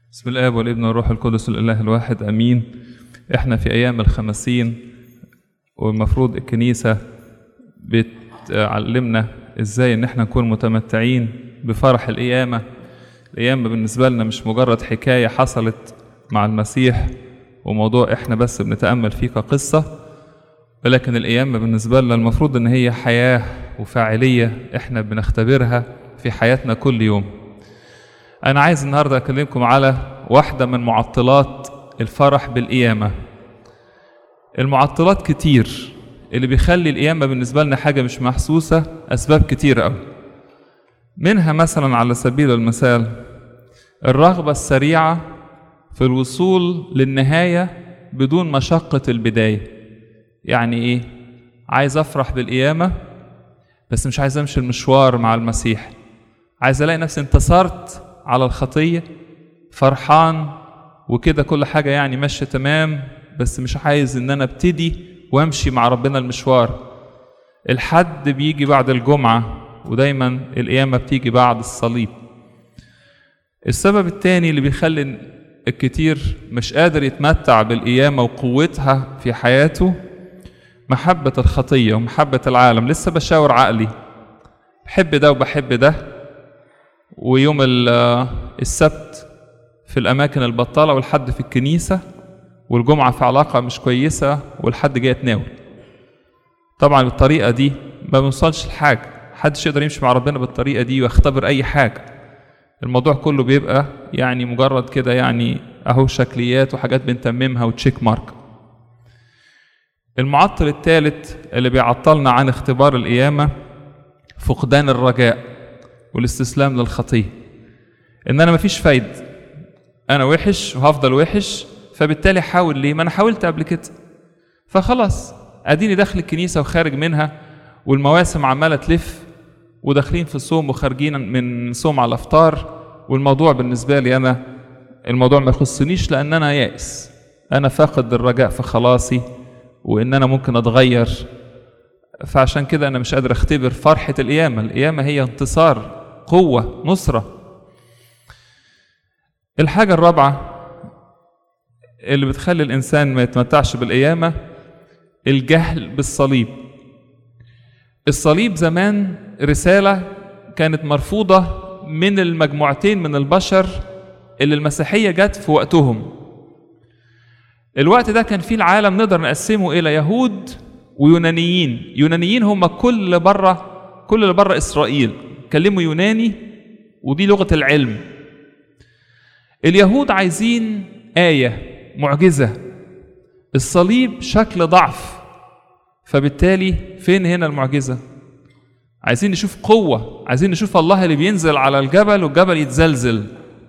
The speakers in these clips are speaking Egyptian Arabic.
بسم الله والابن والروح القدس الاله الواحد امين احنا في ايام الخمسين والمفروض الكنيسه بتعلمنا ازاي ان احنا نكون متمتعين بفرح القيامه القيامه بالنسبه لنا مش مجرد حكايه حصلت مع المسيح وموضوع احنا بس بنتامل فيه كقصه ولكن القيامه بالنسبه لنا المفروض ان هي حياه وفاعليه احنا بنختبرها في حياتنا كل يوم أنا عايز النهاردة أكلمكم على واحدة من معطلات الفرح بالقيامة المعطلات كتير اللي بيخلي القيامة بالنسبة لنا حاجة مش محسوسة أسباب كتير أوي منها مثلا على سبيل المثال الرغبة السريعة في الوصول للنهاية بدون مشقة البداية يعني إيه؟ عايز أفرح بالقيامة بس مش عايز أمشي المشوار مع المسيح عايز ألاقي نفسي انتصرت على الخطية فرحان وكده كل حاجة يعني ماشية تمام بس مش عايز ان انا ابتدي وامشي مع ربنا المشوار الحد بيجي بعد الجمعة ودايما القيامة بتيجي بعد الصليب السبب التاني اللي بيخلي الكتير مش قادر يتمتع بالقيامة وقوتها في حياته محبة الخطية ومحبة العالم لسه بشاور عقلي بحب ده وبحب ده ويوم السبت في الأماكن البطالة والحد في الكنيسة والجمعة في علاقة مش كويسة والحد جاي يتناول طبعا بالطريقة دي ما بنوصلش لحاجة محدش يقدر يمشي مع ربنا بالطريقة دي ويختبر أي حاجة الموضوع كله بيبقى يعني مجرد كده يعني أهو شكليات وحاجات بنتممها وتشيك مارك المعطل الثالث اللي بيعطلنا عن اختبار القيامة فقدان الرجاء والاستسلام للخطيه ان انا مفيش فايده انا وحش وهفضل وحش فبالتالي حاول ليه ما انا حاولت قبل كده فخلاص اديني داخل الكنيسه وخارج منها والمواسم عماله تلف وداخلين في الصوم وخارجين من صوم على الافطار والموضوع بالنسبه لي انا الموضوع ما يخصنيش لان انا يائس انا فاقد الرجاء في خلاصي وان انا ممكن اتغير فعشان كده انا مش قادر اختبر فرحه القيامه القيامه هي انتصار قوة نصرة الحاجة الرابعة اللي بتخلي الإنسان ما يتمتعش بالقيامة الجهل بالصليب الصليب زمان رسالة كانت مرفوضة من المجموعتين من البشر اللي المسيحية جت في وقتهم الوقت ده كان فيه العالم نقدر نقسمه إلى يهود ويونانيين يونانيين هم كل بره كل اللي بره إسرائيل كلموا يوناني ودي لغة العلم اليهود عايزين آية معجزة الصليب شكل ضعف فبالتالي فين هنا المعجزة عايزين نشوف قوة عايزين نشوف الله اللي بينزل على الجبل والجبل يتزلزل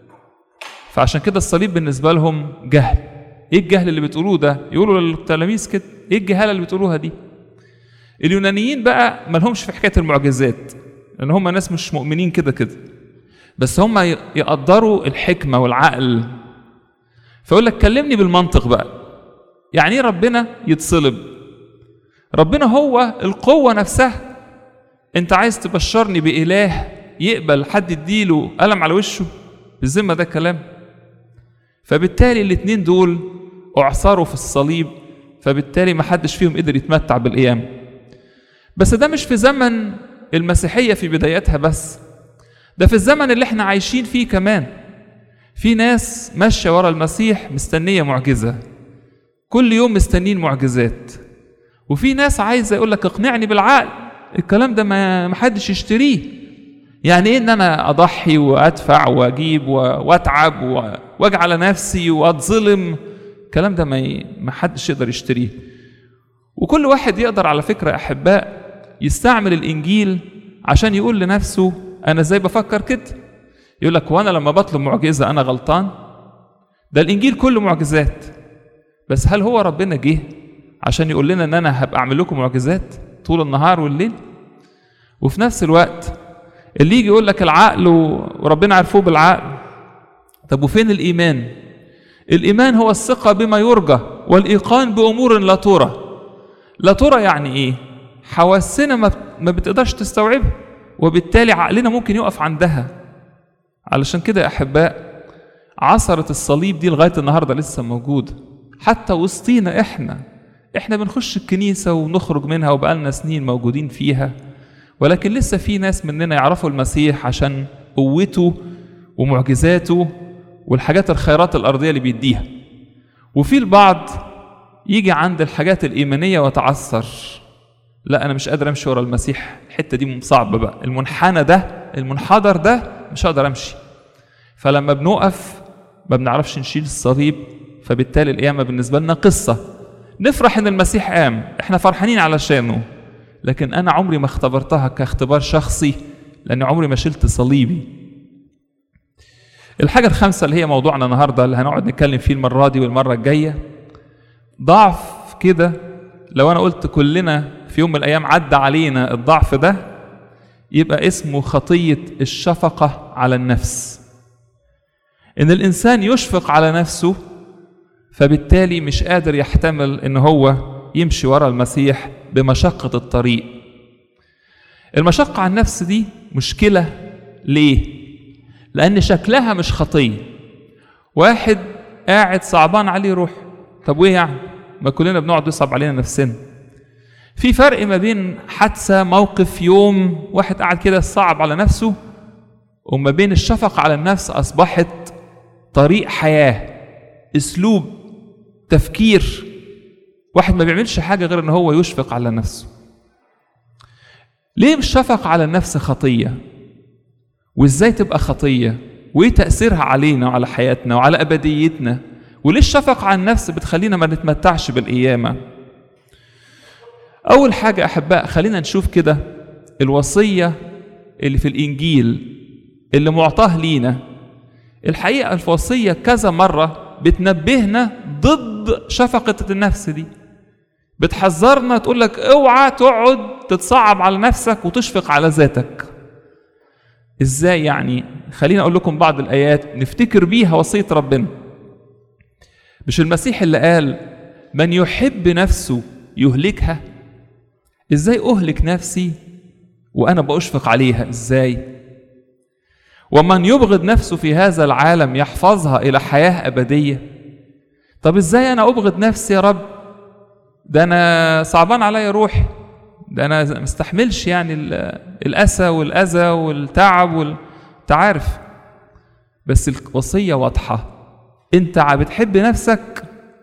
فعشان كده الصليب بالنسبة لهم جهل ايه الجهل اللي بتقولوه ده يقولوا للتلاميذ كده ايه الجهالة اللي بتقولوها دي اليونانيين بقى مالهمش في حكاية المعجزات لان هم ناس مش مؤمنين كده كده بس هم يقدروا الحكمه والعقل فيقول لك كلمني بالمنطق بقى يعني ايه ربنا يتصلب ربنا هو القوه نفسها انت عايز تبشرني باله يقبل حد يديله قلم على وشه بالذمه ده كلام فبالتالي الاتنين دول اعصروا في الصليب فبالتالي ما حدش فيهم قدر يتمتع بالقيامه بس ده مش في زمن المسيحية في بدايتها بس ده في الزمن اللي احنا عايشين فيه كمان في ناس ماشية ورا المسيح مستنية معجزة كل يوم مستنين معجزات وفي ناس عايزة يقول لك اقنعني بالعقل الكلام ده ما حدش يشتريه يعني ايه ان انا اضحي وادفع واجيب واتعب واجي على نفسي واتظلم الكلام ده ما حدش يقدر يشتريه وكل واحد يقدر على فكرة احباء يستعمل الانجيل عشان يقول لنفسه انا ازاي بفكر كده يقول لك وانا لما بطلب معجزه انا غلطان ده الانجيل كله معجزات بس هل هو ربنا جه عشان يقول لنا ان انا هبقى اعمل لكم معجزات طول النهار والليل وفي نفس الوقت اللي يجي يقول لك العقل وربنا عرفوه بالعقل طب وفين الايمان الايمان هو الثقه بما يرجى والايقان بامور لا ترى لا ترى يعني ايه حواسنا ما بتقدرش تستوعبها وبالتالي عقلنا ممكن يقف عندها علشان كده يا احباء عثرة الصليب دي لغاية النهاردة لسه موجودة حتى وسطينا احنا احنا بنخش الكنيسة ونخرج منها وبقالنا سنين موجودين فيها ولكن لسه في ناس مننا يعرفوا المسيح عشان قوته ومعجزاته والحاجات الخيرات الأرضية اللي بيديها وفي البعض يجي عند الحاجات الإيمانية ويتعثر لا أنا مش قادر أمشي ورا المسيح الحتة دي صعبة بقى المنحنى ده المنحدر ده مش هقدر أمشي فلما بنقف ما بنعرفش نشيل الصليب فبالتالي القيامة بالنسبة لنا قصة نفرح إن المسيح قام إحنا فرحانين علشانه لكن أنا عمري ما اختبرتها كاختبار شخصي لأن عمري ما شلت صليبي الحاجة الخامسة اللي هي موضوعنا النهاردة اللي هنقعد نتكلم فيه المرة دي والمرة الجاية ضعف كده لو أنا قلت كلنا في يوم من الأيام عدى علينا الضعف ده يبقى اسمه خطية الشفقة على النفس إن الإنسان يشفق على نفسه فبالتالي مش قادر يحتمل إن هو يمشي ورا المسيح بمشقة الطريق المشقة على النفس دي مشكلة ليه؟ لأن شكلها مش خطية واحد قاعد صعبان عليه روح طب وإيه يعني؟ ما كلنا بنقعد يصعب علينا نفسنا في فرق ما بين حادثة موقف يوم واحد قاعد كده صعب على نفسه وما بين الشفقة على النفس أصبحت طريق حياة أسلوب تفكير واحد ما بيعملش حاجة غير ان هو يشفق على نفسه ليه مش شفق على النفس خطية وازاي تبقى خطية وايه تأثيرها علينا وعلى حياتنا وعلى أبديتنا وليه الشفقة على النفس بتخلينا ما نتمتعش بالقيامة أول حاجة أحباء خلينا نشوف كده الوصية اللي في الإنجيل اللي معطاه لينا الحقيقة الوصية كذا مرة بتنبهنا ضد شفقة النفس دي بتحذرنا تقول لك اوعى تقعد تتصعب على نفسك وتشفق على ذاتك ازاي يعني خليني اقول لكم بعض الايات نفتكر بيها وصيه ربنا مش المسيح اللي قال من يحب نفسه يهلكها ازاي اهلك نفسي وانا باشفق عليها ازاي ومن يبغض نفسه في هذا العالم يحفظها الى حياه ابديه طب ازاي انا ابغض نفسي يا رب ده انا صعبان عليا روحي ده انا مستحملش يعني الاسى والاذى والتعب وال... انت عارف بس الوصيه واضحه انت بتحب نفسك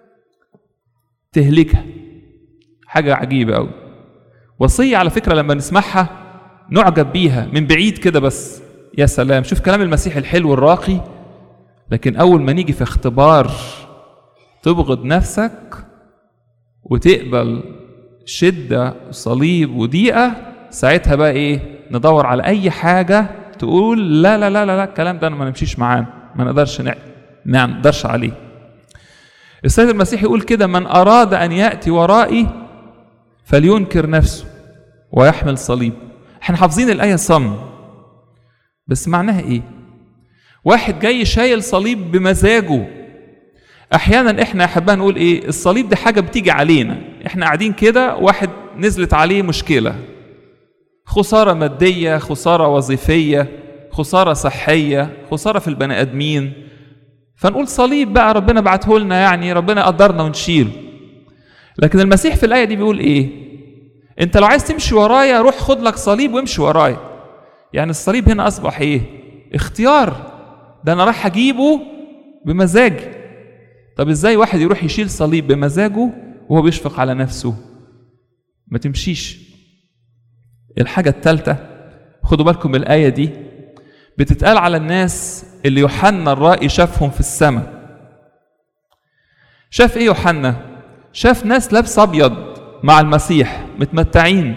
تهلكها حاجه عجيبه قوي وصيه على فكره لما نسمعها نعجب بيها من بعيد كده بس يا سلام شوف كلام المسيح الحلو الراقي لكن اول ما نيجي في اختبار تبغض نفسك وتقبل شدة وصليب وضيقة ساعتها بقى ايه ندور على اي حاجة تقول لا لا لا لا, لا الكلام ده ما نمشيش معاه ما نقدرش نعمل ما نقدرش عليه السيد المسيح يقول كده من أراد أن يأتي ورائي فلينكر نفسه ويحمل صليب احنا حافظين الآية صم بس معناها ايه واحد جاي شايل صليب بمزاجه احيانا احنا يا احبائي نقول ايه الصليب دي حاجه بتيجي علينا احنا قاعدين كده واحد نزلت عليه مشكله خساره ماديه خساره وظيفيه خساره صحيه خساره في البني ادمين فنقول صليب بقى ربنا بعته لنا يعني ربنا قدرنا ونشيله لكن المسيح في الايه دي بيقول ايه انت لو عايز تمشي ورايا روح خد لك صليب وامشي ورايا يعني الصليب هنا اصبح ايه اختيار ده انا رايح اجيبه بمزاجي طب ازاي واحد يروح يشيل صليب بمزاجه وهو بيشفق على نفسه ما تمشيش الحاجة الثالثة خدوا بالكم من الآية دي بتتقال على الناس اللي يوحنا الرائي شافهم في السماء شاف ايه يوحنا شاف ناس لابسه ابيض مع المسيح متمتعين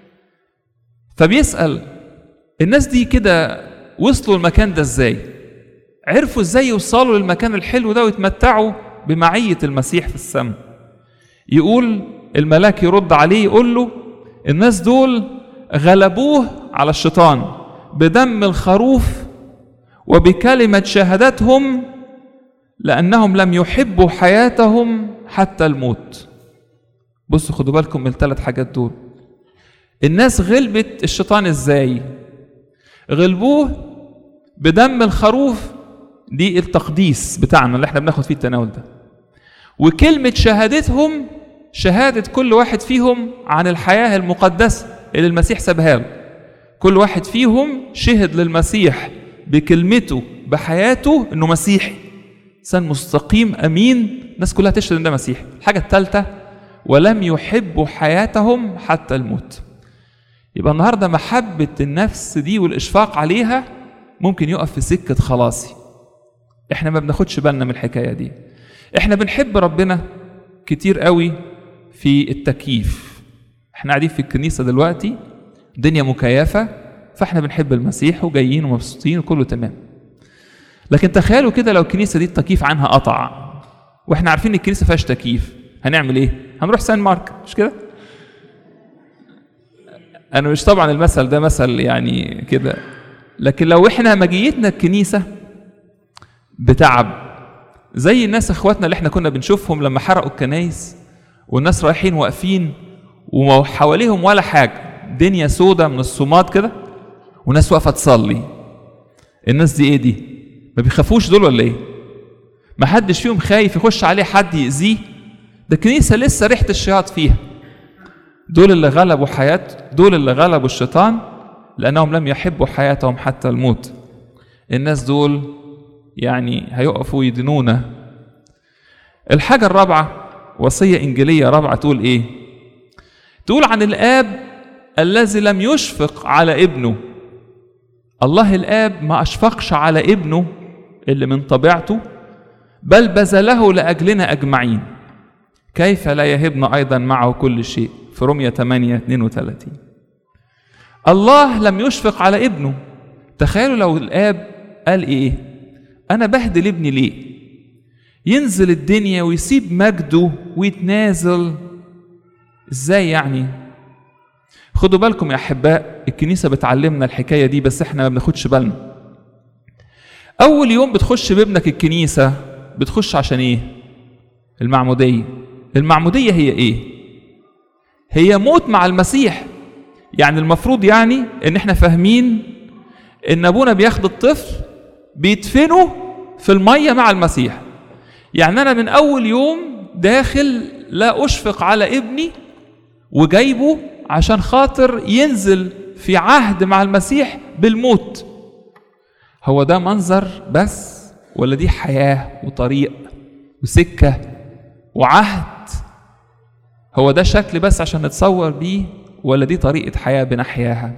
فبيسأل الناس دي كده وصلوا المكان ده ازاي عرفوا ازاي يوصلوا للمكان الحلو ده ويتمتعوا بمعية المسيح في السماء يقول الملاك يرد عليه يقول له الناس دول غلبوه على الشيطان بدم الخروف وبكلمة شهادتهم لأنهم لم يحبوا حياتهم حتى الموت بصوا خدوا بالكم من الثلاث حاجات دول الناس غلبت الشيطان ازاي غلبوه بدم الخروف دي التقديس بتاعنا اللي احنا بناخد فيه التناول ده وكلمة شهادتهم شهادة كل واحد فيهم عن الحياة المقدسة اللي المسيح سابها له كل واحد فيهم شهد للمسيح بكلمته بحياته انه مسيحي انسان مستقيم امين الناس كلها تشهد ان ده مسيحي الحاجة الثالثة ولم يحبوا حياتهم حتى الموت يبقى النهارده محبة النفس دي والإشفاق عليها ممكن يقف في سكة خلاصي احنا ما بناخدش بالنا من الحكاية دي احنا بنحب ربنا كتير قوي في التكييف احنا قاعدين في الكنيسة دلوقتي الدنيا مكيفة فاحنا بنحب المسيح وجايين ومبسوطين وكله تمام لكن تخيلوا كده لو الكنيسة دي التكييف عنها قطع واحنا عارفين ان الكنيسة فيهاش تكييف هنعمل ايه هنروح سان مارك مش كده انا مش طبعا المثل ده مثل يعني كده لكن لو احنا مجيتنا الكنيسه بتعب زي الناس اخواتنا اللي احنا كنا بنشوفهم لما حرقوا الكنايس والناس رايحين واقفين وحواليهم ولا حاجه دنيا سودة من الصمات كده وناس واقفه تصلي الناس دي ايه دي ما بيخافوش دول ولا ايه ما حدش فيهم خايف يخش عليه حد يأذيه ده الكنيسه لسه ريحه الشياط فيها دول اللي غلبوا حياة دول اللي غلبوا الشيطان لأنهم لم يحبوا حياتهم حتى الموت الناس دول يعني هيقفوا يدنونا الحاجة الرابعة وصية إنجيلية رابعة تقول إيه تقول عن الآب الذي لم يشفق على ابنه الله الآب ما أشفقش على ابنه اللي من طبيعته بل بذله لأجلنا أجمعين كيف لا يهبنا أيضا معه كل شيء في رمية 8 32 الله لم يشفق على ابنه تخيلوا لو الآب قال إيه أنا بهدل ابني ليه ينزل الدنيا ويسيب مجده ويتنازل ازاي يعني خدوا بالكم يا احباء الكنيسه بتعلمنا الحكايه دي بس احنا ما بناخدش بالنا اول يوم بتخش بابنك الكنيسه بتخش عشان ايه المعموديه المعموديه هي ايه هي موت مع المسيح يعني المفروض يعني ان احنا فاهمين ان ابونا بياخد الطفل بيدفنه في الميه مع المسيح يعني انا من اول يوم داخل لا اشفق على ابني وجايبه عشان خاطر ينزل في عهد مع المسيح بالموت هو ده منظر بس ولا دي حياه وطريق وسكه وعهد هو ده شكل بس عشان نتصور بيه ولا دي طريقه حياه بنحياها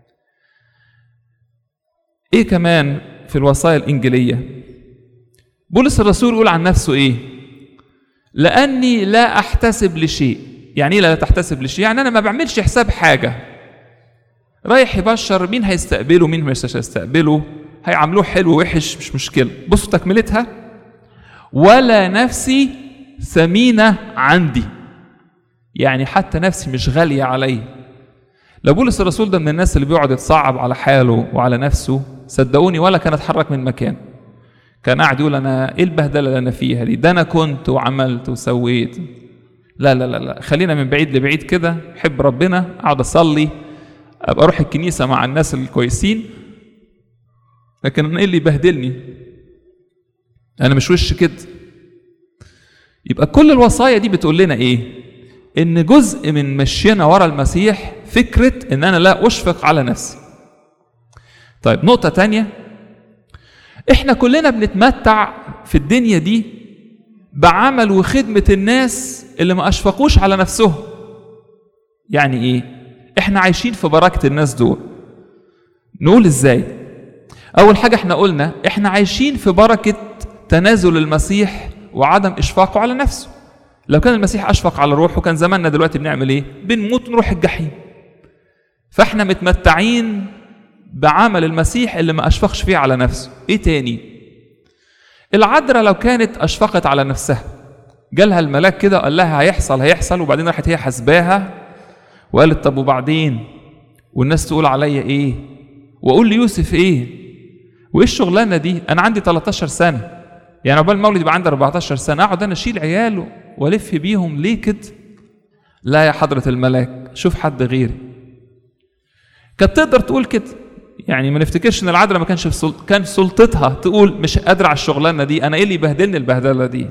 ايه كمان في الوصايا الانجيليه بولس الرسول يقول عن نفسه ايه لاني لا احتسب لشيء يعني ايه لا تحتسب لشيء يعني انا ما بعملش حساب حاجه رايح يبشر مين هيستقبله مين مش هيستقبله هيعاملوه حلو وحش مش مشكله بصوا تكملتها ولا نفسي ثمينه عندي يعني حتى نفسي مش غاليه علي لو بولس الرسول ده من الناس اللي بيقعد يتصعب على حاله وعلى نفسه صدقوني ولا كان اتحرك من مكانه كان قاعد يقول انا ايه البهدله اللي انا فيها دي ده انا كنت وعملت وسويت لا لا لا لا خلينا من بعيد لبعيد كده احب ربنا اقعد اصلي ابقى اروح الكنيسه مع الناس الكويسين لكن انا ايه اللي يبهدلني انا مش وش كده يبقى كل الوصايا دي بتقول لنا ايه ان جزء من مشينا ورا المسيح فكره ان انا لا اشفق على نفسي طيب نقطه تانية احنا كلنا بنتمتع في الدنيا دي بعمل وخدمة الناس اللي ما أشفقوش على نفسهم يعني إيه؟ إحنا عايشين في بركة الناس دول نقول إزاي؟ أول حاجة إحنا قلنا إحنا عايشين في بركة تنازل المسيح وعدم إشفاقه على نفسه لو كان المسيح أشفق على روحه كان زماننا دلوقتي بنعمل إيه؟ بنموت ونروح الجحيم فإحنا متمتعين بعمل المسيح اللي ما أشفقش فيه على نفسه إيه تاني؟ العذراء لو كانت اشفقت على نفسها جالها الملاك كده قال لها هيحصل هيحصل وبعدين راحت هي حسباها وقالت طب وبعدين والناس تقول عليا ايه واقول ليوسف ايه وايه الشغلانه دي انا عندي 13 سنه يعني عقبال المولد يبقى عندي 14 سنه اقعد انا اشيل عياله والف بيهم ليه كده لا يا حضره الملاك شوف حد غيري كانت تقدر تقول كده يعني ما نفتكرش ان العذراء ما كانش في سل... كان سلطتها تقول مش قادره على الشغلانه دي انا ايه اللي يبهدلني البهدله دي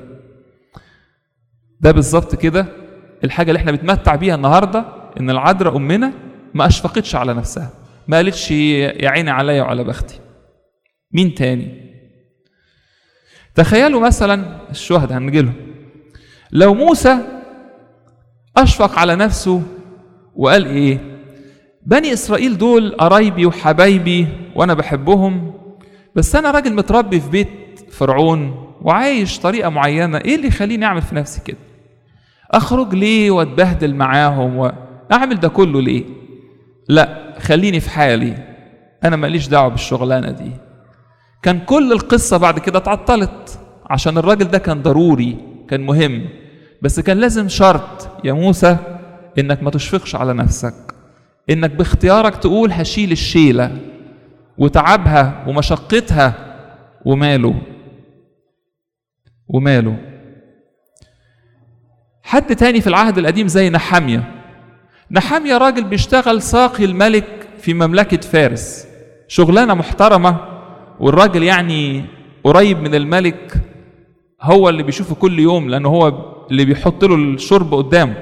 ده بالظبط كده الحاجه اللي احنا بنتمتع بيها النهارده ان العذراء امنا ما اشفقتش على نفسها ما قالتش يا عيني عليا وعلى بختي مين تاني تخيلوا مثلا الشهداء هنجيلهم لو موسى اشفق على نفسه وقال ايه بني اسرائيل دول قرايبي وحبايبي وانا بحبهم بس انا راجل متربي في بيت فرعون وعايش طريقه معينه ايه اللي يخليني اعمل في نفسي كده اخرج ليه واتبهدل معاهم واعمل ده كله ليه لا خليني في حالي انا ماليش دعوه بالشغلانه دي كان كل القصه بعد كده اتعطلت عشان الراجل ده كان ضروري كان مهم بس كان لازم شرط يا موسى انك ما تشفقش على نفسك انك باختيارك تقول هشيل الشيله وتعبها ومشقتها وماله وماله حد تاني في العهد القديم زي نحامية نحامية راجل بيشتغل ساقي الملك في مملكة فارس شغلانة محترمة والراجل يعني قريب من الملك هو اللي بيشوفه كل يوم لأنه هو اللي بيحط له الشرب قدامه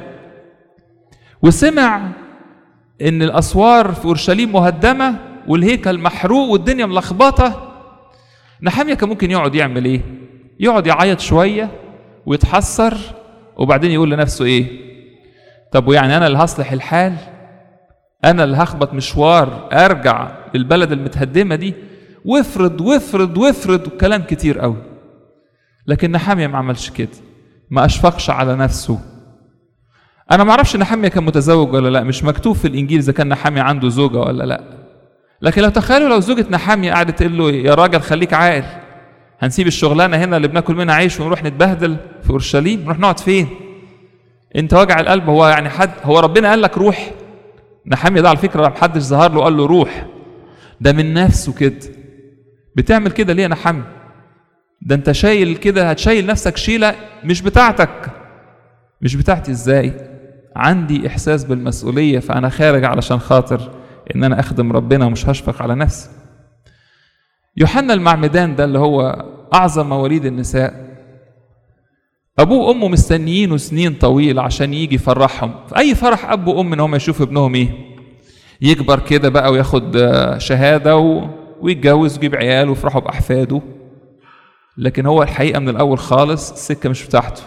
وسمع ان الاسوار في اورشليم مهدمه والهيكل محروق والدنيا ملخبطه نحاميه كان ممكن يقعد يعمل ايه يقعد يعيط شويه ويتحسر وبعدين يقول لنفسه ايه طب ويعني انا اللي هصلح الحال انا اللي هخبط مشوار ارجع للبلد المتهدمه دي وافرض وافرض وافرض وكلام كتير قوي لكن نحاميه ما عملش كده ما اشفقش على نفسه انا ما اعرفش نحاميه كان متزوج ولا لا مش مكتوب في الانجيل اذا كان نحاميه عنده زوجه ولا لا لكن لو تخيلوا لو زوجة نحاميه قعدت تقول له يا راجل خليك عاقل هنسيب الشغلانه هنا اللي بناكل منها عيش ونروح نتبهدل في اورشليم نروح نقعد فين انت وجع القلب هو يعني حد هو ربنا قال لك روح نحاميه ده على فكره محدش ظهر له قال له روح ده من نفسه كده بتعمل كده ليه يا نحامي ده انت شايل كده هتشيل نفسك شيله مش بتاعتك مش بتاعتي ازاي عندي احساس بالمسؤوليه فانا خارج علشان خاطر ان انا اخدم ربنا ومش هشفق على نفسي يوحنا المعمدان ده اللي هو اعظم مواليد النساء ابوه وامه مستنيينه سنين طويله عشان يجي يفرحهم في اي فرح اب وام ان هم يشوفوا ابنهم ايه يكبر كده بقى وياخد شهاده و... ويتجوز ويجيب عيال ويفرحوا باحفاده لكن هو الحقيقه من الاول خالص السكه مش بتاعته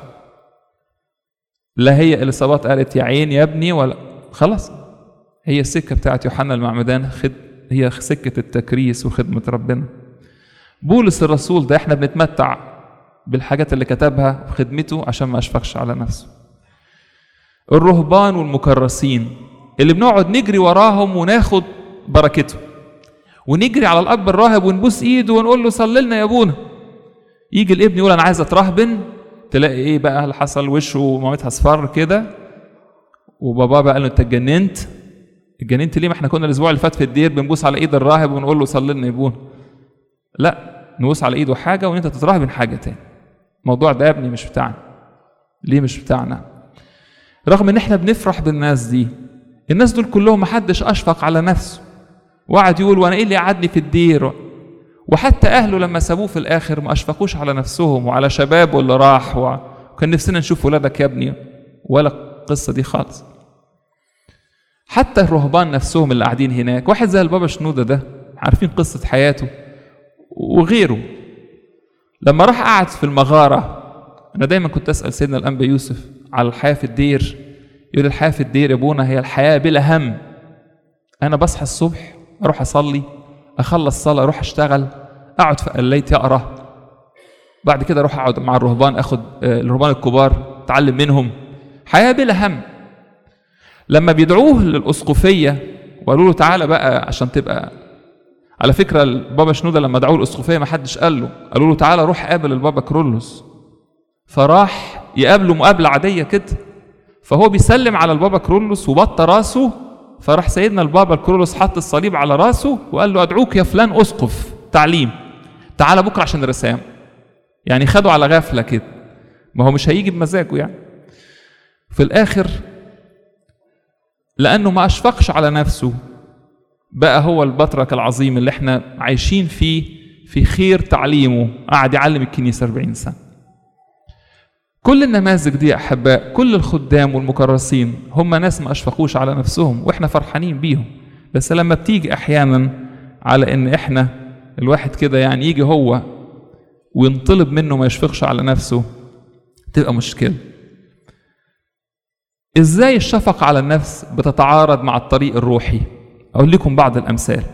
لا هي اليصابات قالت يا عين يا ابني ولا خلاص هي السكه بتاعت يوحنا المعمدان خد هي سكه التكريس وخدمه ربنا بولس الرسول ده احنا بنتمتع بالحاجات اللي كتبها في خدمته عشان ما اشفقش على نفسه الرهبان والمكرسين اللي بنقعد نجري وراهم وناخد بركته ونجري على الاب الراهب ونبوس ايده ونقول له صلي لنا يا ابونا يجي الابن يقول انا عايز اترهبن تلاقي ايه بقى اللي حصل وشه ومامتها اصفر كده وباباه بقى قال له انت اتجننت اتجننت ليه ما احنا كنا الاسبوع اللي فات في الدير بنبوس على ايد الراهب ونقول له صلي لنا يا ابونا لا نبوس على ايده حاجه وان انت تترهبن حاجه تاني الموضوع ده يا ابني مش بتاعنا ليه مش بتاعنا رغم ان احنا بنفرح بالناس دي الناس دول كلهم محدش اشفق على نفسه وقعد يقول وانا ايه اللي قعدني في الدير وحتى اهله لما سابوه في الاخر ما اشفقوش على نفسهم وعلى شبابه اللي راح وكان نفسنا نشوف ولادك يا ابني ولا القصه دي خالص حتى الرهبان نفسهم اللي قاعدين هناك واحد زي البابا شنودة ده عارفين قصة حياته وغيره لما راح قعد في المغارة أنا دايما كنت أسأل سيدنا الأنبا يوسف على الحياة في الدير يقول الحياة في الدير يا أبونا هي الحياة بلا هم أنا بصحى الصبح أروح أصلي أخلص صلاة أروح أشتغل أقعد في قليت أقرأ بعد كده أروح أقعد مع الرهبان أخد الرهبان الكبار أتعلم منهم حياة بلا هم لما بيدعوه للأسقفية وقالوا له تعالى بقى عشان تبقى على فكرة البابا شنودة لما دعوه الأسقفية ما حدش قال له قالوا له تعالى روح قابل البابا كرولوس فراح يقابله مقابلة عادية كده فهو بيسلم على البابا كرولوس وبطى راسه فراح سيدنا البابا كرولوس حط الصليب على راسه وقال له أدعوك يا فلان أسقف تعليم تعالى بكرة عشان الرسام يعني خدوا على غفلة كده ما هو مش هيجي بمزاجه يعني في الآخر لأنه ما أشفقش على نفسه بقى هو البطرك العظيم اللي احنا عايشين فيه في خير تعليمه قعد يعلم الكنيسة 40 سنة كل النماذج دي يا أحباء كل الخدام والمكرسين هم ناس ما أشفقوش على نفسهم وإحنا فرحانين بيهم بس لما بتيجي أحيانا على إن إحنا الواحد كده يعني يجي هو وينطلب منه ما يشفقش على نفسه تبقى مشكلة إزاي الشفقة على النفس بتتعارض مع الطريق الروحي أقول لكم بعض الأمثال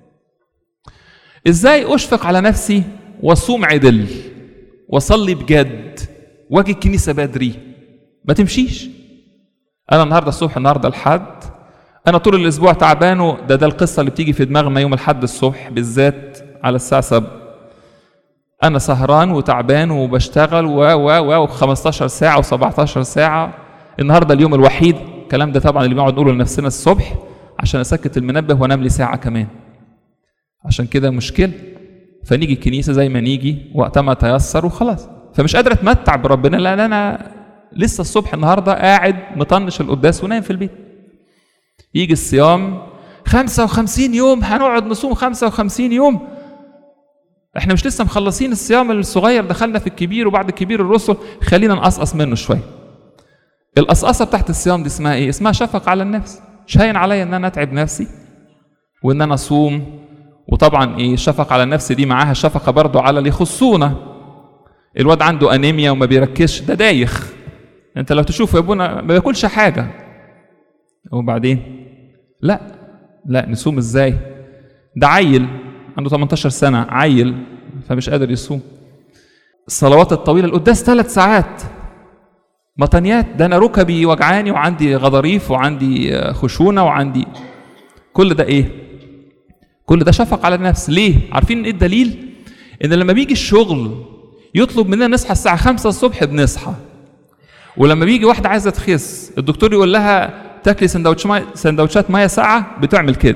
ازاي اشفق على نفسي واصوم عدل واصلي بجد واجي الكنيسه بدري ما تمشيش انا النهارده الصبح النهارده الحد انا طول الاسبوع تعبان وده ده القصه اللي بتيجي في دماغنا يوم الحد الصبح بالذات على الساعه 7 انا سهران وتعبان وبشتغل و و و 15 ساعه و17 ساعه النهارده اليوم الوحيد الكلام ده طبعا اللي بنقعد نقوله لنفسنا الصبح عشان اسكت المنبه وانام لي ساعه كمان عشان كده مشكلة فنيجي الكنيسة زي ما نيجي وقت ما تيسر وخلاص فمش قادر اتمتع بربنا لان انا لسه الصبح النهاردة قاعد مطنش القداس ونايم في البيت يجي الصيام 55 يوم هنقعد نصوم 55 يوم احنا مش لسه مخلصين الصيام الصغير دخلنا في الكبير وبعد الكبير الرسل خلينا نقصقص منه شويه القصقصه بتاعت الصيام دي اسمها ايه اسمها شفق على النفس مش هين عليا ان انا اتعب نفسي وان انا اصوم وطبعا ايه الشفقة على النفس دي معاها شفقة برضو على اللي يخصونا الواد عنده انيميا وما بيركزش ده دايخ انت لو تشوف يا ابونا ما بياكلش حاجة وبعدين لا لا نصوم ازاي ده عيل عنده 18 سنة عيل فمش قادر يصوم الصلوات الطويلة القداس ثلاث ساعات مطنيات ده انا ركبي وجعاني وعندي غضاريف وعندي خشونة وعندي كل ده ايه كل ده شفق على النفس ليه عارفين ايه الدليل ان لما بيجي الشغل يطلب مننا نصحى الساعه 5 الصبح بنصحى ولما بيجي واحده عايزه تخس الدكتور يقول لها تاكلي سندوتش ماي سندوتشات ميه ساعه بتعمل كده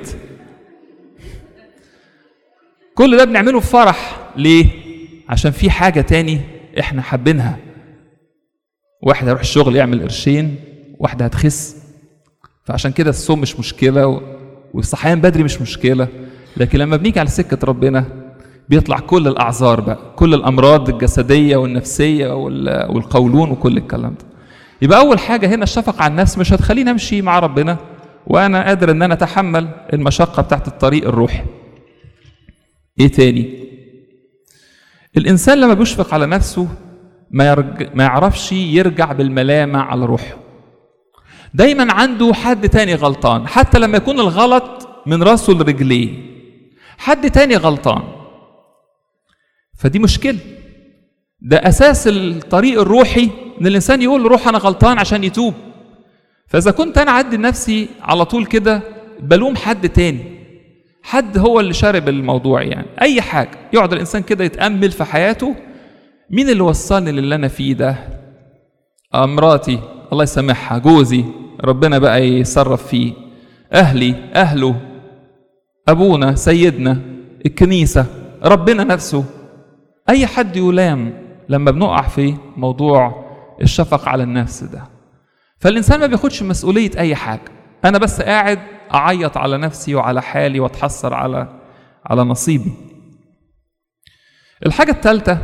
كل ده بنعمله بفرح ليه عشان في حاجه تاني احنا حابينها واحد هيروح الشغل يعمل قرشين واحده هتخس فعشان كده الصوم مش مشكله والصحيان بدري مش مشكله لكن لما بنيجي على سكة ربنا بيطلع كل الأعذار بقى كل الأمراض الجسدية والنفسية والقولون وكل الكلام ده يبقى أول حاجة هنا الشفقة على النفس مش هتخليني أمشي مع ربنا وأنا قادر إن أنا أتحمل المشقة بتاعت الطريق الروحي إيه تاني الإنسان لما بيشفق على نفسه ما, يرج... ما يعرفش يرجع بالملامة على روحه دايما عنده حد تاني غلطان حتى لما يكون الغلط من راسه لرجليه حد تاني غلطان فدي مشكلة ده أساس الطريق الروحي إن الإنسان يقول روح أنا غلطان عشان يتوب فإذا كنت أنا عدي نفسي على طول كده بلوم حد تاني حد هو اللي شارب الموضوع يعني أي حاجة يقعد الإنسان كده يتأمل في حياته مين اللي وصلني للي أنا فيه ده مراتي الله يسامحها جوزي ربنا بقى يتصرف فيه أهلي أهله أبونا سيدنا الكنيسة ربنا نفسه أي حد يلام لما بنقع في موضوع الشفق على النفس ده فالإنسان ما بياخدش مسؤولية أي حاجة أنا بس قاعد أعيط على نفسي وعلى حالي وأتحسر على على نصيبي الحاجة الثالثة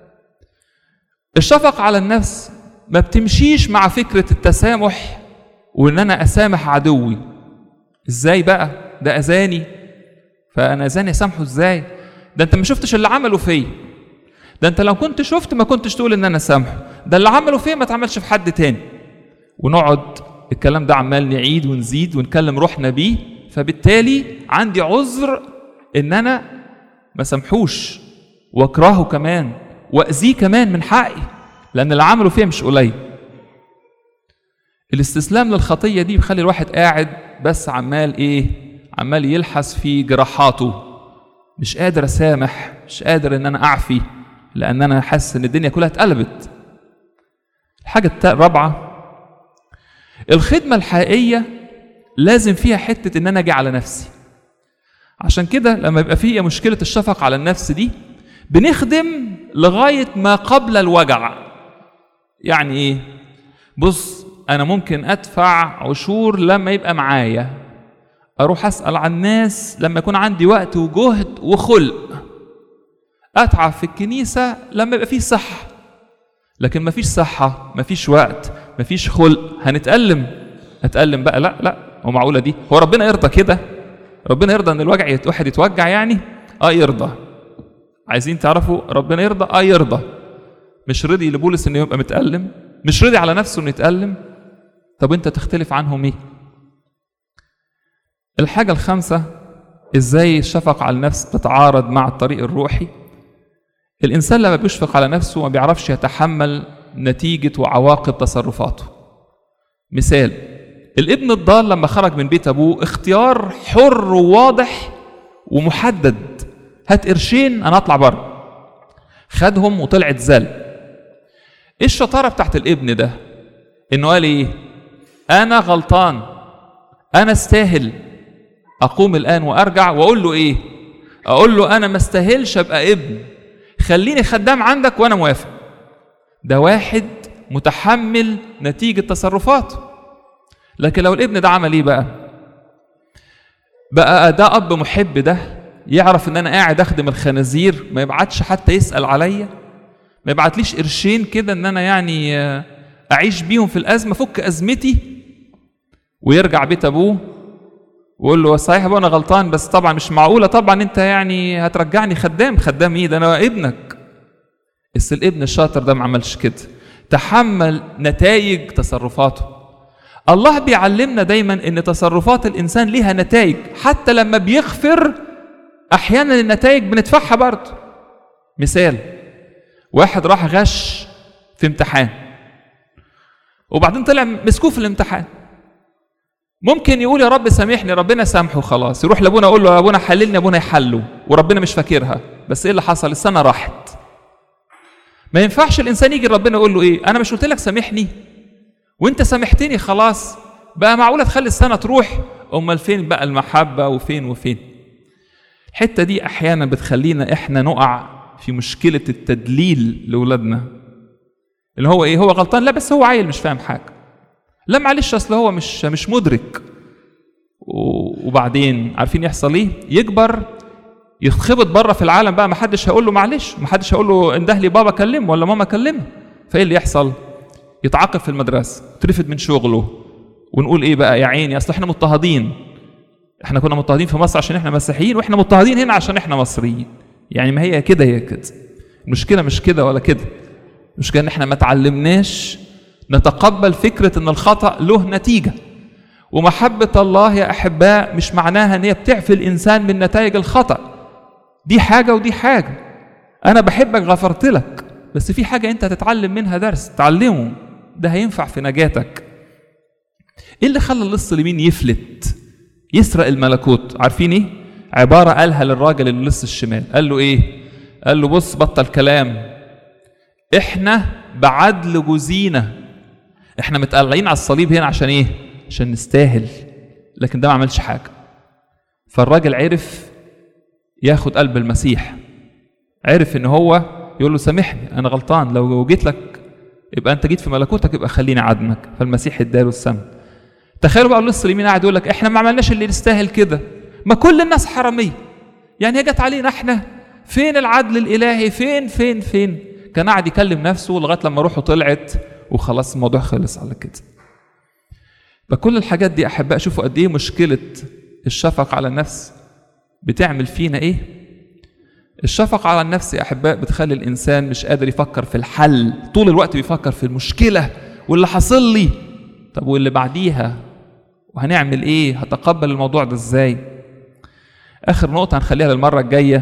الشفق على النفس ما بتمشيش مع فكرة التسامح وإن أنا أسامح عدوي إزاي بقى ده أذاني فأنا أذاني أسامحه إزاي ده أنت ما شفتش اللي عمله فيا ده أنت لو كنت شفت ما كنتش تقول إن أنا أسامحه ده اللي عمله فيا ما اتعملش في حد تاني ونقعد الكلام ده عمال نعيد ونزيد ونكلم روحنا بيه فبالتالي عندي عذر ان انا ما سامحوش واكرهه كمان واذيه كمان من حقي لان اللي عمله فيا مش قليل الاستسلام للخطيه دي بيخلي الواحد قاعد بس عمال ايه عمال يلحس في جراحاته مش قادر اسامح مش قادر ان انا اعفي لان انا حاسس ان الدنيا كلها اتقلبت الحاجه الرابعه الخدمة الحقيقية لازم فيها حتة إن أنا أجي على نفسي. عشان كده لما يبقى فيها مشكلة الشفق على النفس دي بنخدم لغاية ما قبل الوجع. يعني إيه؟ بص أنا ممكن أدفع عشور لما يبقى معايا اروح اسال عن الناس لما يكون عندي وقت وجهد وخلق اتعب في الكنيسه لما يبقى فيه صحه لكن مفيش صحه مفيش وقت مفيش خلق هنتالم اتالم بقى لا لا هو معقوله دي هو ربنا يرضى كده ربنا يرضى ان الوجع يت- واحد يتوجع يعني اه يرضى عايزين تعرفوا ربنا يرضى اه يرضى مش رضي لبولس انه يبقى متالم مش رضي على نفسه انه يتالم طب انت تختلف عنهم ايه الحاجه الخامسه ازاي الشفقه على النفس تتعارض مع الطريق الروحي الانسان لما بيشفق على نفسه ما بيعرفش يتحمل نتيجه وعواقب تصرفاته مثال الابن الضال لما خرج من بيت ابوه اختيار حر وواضح ومحدد هات قرشين انا اطلع بره خدهم وطلعت زل ايه الشطاره بتاعت الابن ده انه قال ايه انا غلطان انا استاهل اقوم الان وارجع واقول له ايه اقول له انا ما استاهلش ابقى ابن خليني خدام عندك وانا موافق ده واحد متحمل نتيجه تصرفاته لكن لو الابن ده عمل ايه بقى بقى ده اب محب ده يعرف ان انا قاعد اخدم الخنازير ما يبعتش حتى يسال عليا ما يبعتليش قرشين كده ان انا يعني آه، اعيش بيهم في الازمه فك ازمتي ويرجع بيت ابوه ويقول له صحيح ابوه انا غلطان بس طبعا مش معقوله طبعا انت يعني هترجعني خدام خدام ايه ده انا ابنك بس الابن الشاطر ده ما عملش كده تحمل نتائج تصرفاته الله بيعلمنا دايما ان تصرفات الانسان ليها نتائج حتى لما بيغفر احيانا النتائج بندفعها برضه مثال واحد راح غش في امتحان وبعدين طلع مسكوه في الامتحان ممكن يقول يا رب سامحني ربنا سامحه خلاص يروح لابونا يقول له يا ابونا حللني ابونا يحله وربنا مش فاكرها بس ايه اللي حصل السنه راحت ما ينفعش الانسان يجي ربنا يقول له ايه انا مش قلت لك سامحني وانت سامحتني خلاص بقى معقوله تخلي السنه تروح امال فين بقى المحبه وفين وفين الحته دي احيانا بتخلينا احنا نقع في مشكله التدليل لاولادنا اللي هو ايه هو غلطان لا بس هو عيل مش فاهم حاجه لا معلش اصل هو مش مش مدرك و- وبعدين عارفين يحصل ايه يكبر يتخبط بره في العالم بقى ما حدش هيقول له معلش ما حدش هيقول له انده لي بابا كلمه ولا ماما كلمه فايه اللي يحصل يتعاقب في المدرسه ترفد من شغله ونقول ايه بقى يا عيني اصل احنا مضطهدين احنا كنا مضطهدين في مصر عشان احنا مسيحيين واحنا مضطهدين هنا عشان احنا مصريين يعني ما هي كده هي كده المشكله مش كده ولا كده المشكله ان احنا ما تعلمناش نتقبل فكره ان الخطا له نتيجه ومحبه الله يا احباء مش معناها ان هي بتعفي الانسان من نتائج الخطا دي حاجه ودي حاجه انا بحبك غفرت لك بس في حاجه انت هتتعلم منها درس تعلمه ده هينفع في نجاتك ايه اللي خلى اللص اليمين يفلت يسرق الملكوت عارفين ايه عباره قالها للراجل اللي لص الشمال قال له ايه قال له بص بطل كلام احنا بعدل جزينا احنا متقلعين على الصليب هنا عشان ايه عشان نستاهل لكن ده ما عملش حاجه فالراجل عرف ياخد قلب المسيح عرف ان هو يقول له سامحني انا غلطان لو جيت لك يبقى انت جيت في ملكوتك يبقى خليني عدمك فالمسيح اداله السم تخيلوا بقى اللص اليمين قاعد يقول لك احنا ما عملناش اللي يستاهل كده ما كل الناس حراميه يعني هي جت علينا احنا فين العدل الالهي فين فين فين كان قاعد يكلم نفسه لغايه لما روحه طلعت وخلاص الموضوع خلص على كده فكل الحاجات دي احباء شوفوا قد ايه مشكله الشفقه على النفس بتعمل فينا ايه الشفقة على النفس يا أحباء بتخلي الإنسان مش قادر يفكر في الحل طول الوقت بيفكر في المشكلة واللي حصل لي طب واللي بعديها وهنعمل إيه هتقبل الموضوع ده إزاي آخر نقطة هنخليها للمرة الجاية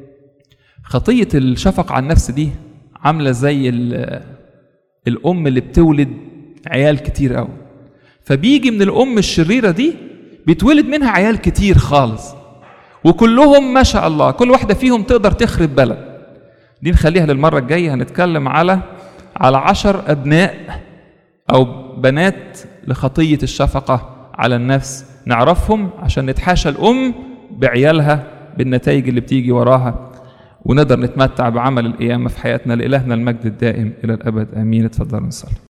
خطية الشفقة على النفس دي عاملة زي ال- الأم اللي بتولد عيال كتير قوي فبيجي من الأم الشريرة دي بيتولد منها عيال كتير خالص وكلهم ما شاء الله كل واحدة فيهم تقدر تخرب بلد دي نخليها للمرة الجاية هنتكلم على على عشر أبناء أو بنات لخطية الشفقة على النفس نعرفهم عشان نتحاشى الأم بعيالها بالنتائج اللي بتيجي وراها ونقدر نتمتع بعمل القيامة في حياتنا لإلهنا المجد الدائم إلى الأبد آمين اتفضلوا نصلي